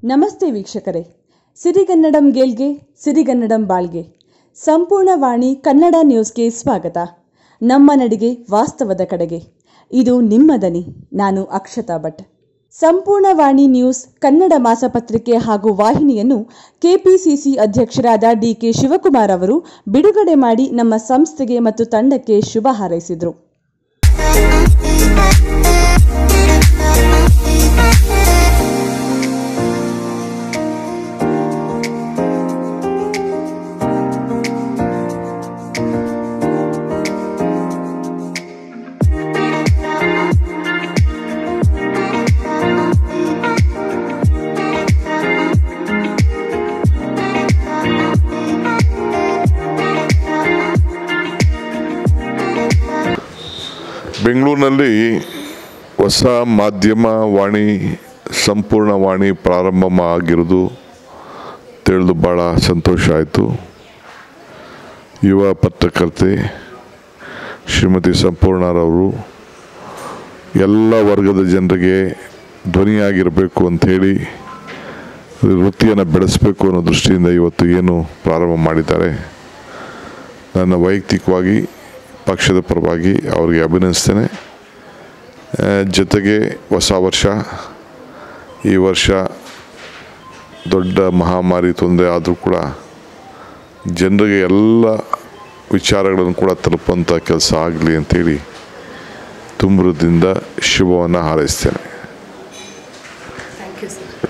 ನಮಸ್ತೆ ವೀಕ್ಷಕರೇ ಸಿರಿಗನ್ನಡಂ ಗೆಲ್ಗೆ ಸಿರಿಗನ್ನಡಂ ಬಾಳ್ಗೆ ಸಂಪೂರ್ಣ ವಾಣಿ ಕನ್ನಡ ನ್ಯೂಸ್ಗೆ ಸ್ವಾಗತ ನಮ್ಮ ನಡಿಗೆ ವಾಸ್ತವದ ಕಡೆಗೆ ಇದು ನಿಮ್ಮ ದನಿ ನಾನು ಅಕ್ಷತಾ ಭಟ್ ಸಂಪೂರ್ಣ ವಾಣಿ ನ್ಯೂಸ್ ಕನ್ನಡ ಮಾಸಪತ್ರಿಕೆ ಹಾಗೂ ವಾಹಿನಿಯನ್ನು ಕೆಪಿಸಿಸಿ ಅಧ್ಯಕ್ಷರಾದ ಡಿಕೆ ಶಿವಕುಮಾರ್ ಅವರು ಬಿಡುಗಡೆ ಮಾಡಿ ನಮ್ಮ ಸಂಸ್ಥೆಗೆ ಮತ್ತು ತಂಡಕ್ಕೆ ಶುಭ ಹಾರೈಸಿದರು ಬೆಂಗಳೂರಿನಲ್ಲಿ ಹೊಸ ಮಾಧ್ಯಮ ವಾಣಿ ಸಂಪೂರ್ಣ ವಾಣಿ ಪ್ರಾರಂಭ ಆಗಿರೋದು ತಿಳಿದು ಭಾಳ ಸಂತೋಷ ಆಯಿತು ಯುವ ಪತ್ರಕರ್ತೆ ಶ್ರೀಮತಿ ಸಂಪೂರ್ಣರವರು ಎಲ್ಲ ವರ್ಗದ ಜನರಿಗೆ ಧ್ವನಿಯಾಗಿರಬೇಕು ಅಂಥೇಳಿ ವೃತ್ತಿಯನ್ನು ಬೆಳೆಸಬೇಕು ಅನ್ನೋ ದೃಷ್ಟಿಯಿಂದ ಇವತ್ತು ಏನು ಪ್ರಾರಂಭ ಮಾಡಿದ್ದಾರೆ ನನ್ನ ವೈಯಕ್ತಿಕವಾಗಿ ಪಕ್ಷದ ಪರವಾಗಿ ಅವರಿಗೆ ಅಭಿನಂದಿಸ್ತೇನೆ ಆ, ಜೊತೆಗೆ ಹೊಸ ವರ್ಷ ಈ ವರ್ಷ ದೊಡ್ಡ ಮಹಾಮಾರಿ ತೊಂದರೆ ಆದರೂ ಕೂಡ ಜನರಿಗೆ ಎಲ್ಲ ವಿಚಾರಗಳನ್ನು ಕೂಡ ತಲುಪುವಂಥ ಕೆಲಸ ಆಗಲಿ ಅಂತೇಳಿ ತುಂಬುರದಿಂದ ಶುಭವನ್ನು ಹಾರೈಸ್ತೇನೆ